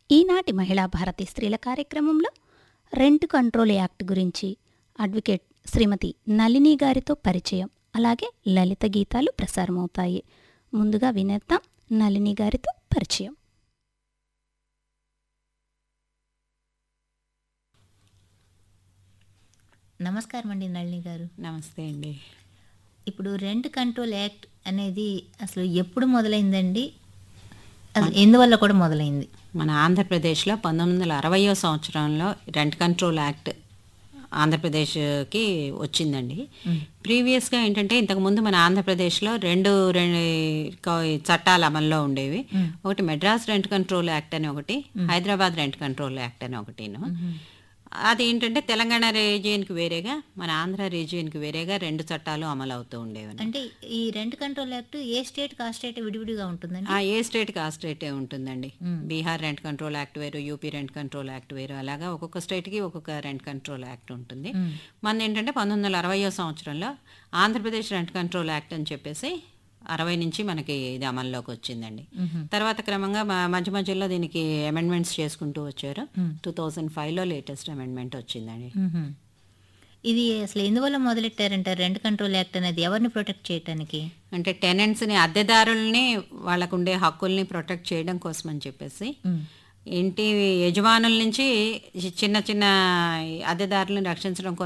ఈనాటి మహిళా భారతి స్త్రీల కార్యక్రమంలో రెంట్ కంట్రోల్ యాక్ట్ గురించి అడ్వకేట్ శ్రీమతి నళిని గారితో పరిచయం అలాగే లలిత గీతాలు ప్రసారమవుతాయి ముందుగా వినేద్దాం నళిని గారితో పరిచయం నమస్కారం అండి నళిని గారు నమస్తే అండి ఇప్పుడు రెంట్ కంట్రోల్ యాక్ట్ అనేది అసలు ఎప్పుడు మొదలైందండి అసలు ఎందువల్ల కూడా మొదలైంది మన ఆంధ్రప్రదేశ్లో పంతొమ్మిది వందల అరవయో సంవత్సరంలో రెంట్ కంట్రోల్ యాక్ట్ ఆంధ్రప్రదేశ్కి వచ్చిందండి ప్రీవియస్గా ఏంటంటే ఇంతకుముందు మన ఆంధ్రప్రదేశ్లో రెండు రెండు క- చట్టాలు అమల్లో ఉండేవి ఒకటి మెడ్రాస్ రెంట్ కంట్రోల్ యాక్ట్ అని ఒకటి హైదరాబాద్ రెంట్ కంట్రోల్ యాక్ట్ అని ఒకటిను అది ఏంటంటే తెలంగాణ రీజియన్కి వేరేగా మన ఆంధ్ర రీజియన్కి వేరేగా రెండు చట్టాలు అమలు అవుతూ ఉండేవి అంటే ఈ రెంట్ కంట్రోల్ యాక్ట్ ఏ స్టేట్ కా స్టేట్ విడివిడిగా ఉంటుందండి ఆ ఏ స్టేట్కి ఆ స్టేటే ఉంటుందండి బీహార్ రెంట్ కంట్రోల్ యాక్ట్ వేరు యూపీ రెంట్ కంట్రోల్ యాక్ట్ వేరు అలాగా ఒక్కొక్క స్టేట్కి ఒక్కొక్క రెంట్ కంట్రోల్ యాక్ట్ ఉంటుంది మన ఏంటంటే పంతొమ్మిది వందల అరవయో సంవత్సరంలో ఆంధ్రప్రదేశ్ రెంట్ కంట్రోల్ యాక్ట్ అని చెప్పేసి అరవై నుంచి మనకి ఇది అమల్లోకి వచ్చిందండి తర్వాత క్రమంగా మ- మధ్య మధ్యలో దీనికి అమెండ్మెంట్స్ చేసుకుంటూ వచ్చారు టూ థౌజండ్ ఫైవ్లో లేటెస్ట్ అమెండ్మెంట్ వచ్చిందండి మ్మ్. ఇది అసలు ఎందువల్ల మొదలెట్టారంటే రెంట్ కంట్రోల్ యాక్ట్ అనేది ఎవరిని ప్రొటెక్ట్ చేయడానికి అంటే టెనెంట్స్ని అద్దెదారుల్ని వాళ్ళకు ఉండే హక్కుల్ని ప్రొటెక్ట్ చేయడం కోసం అని చెప్పేసి ఇంటి యజమానుల నుంచి చిన్న చిన్న అద్దెదారులను రక్షించడం కోసం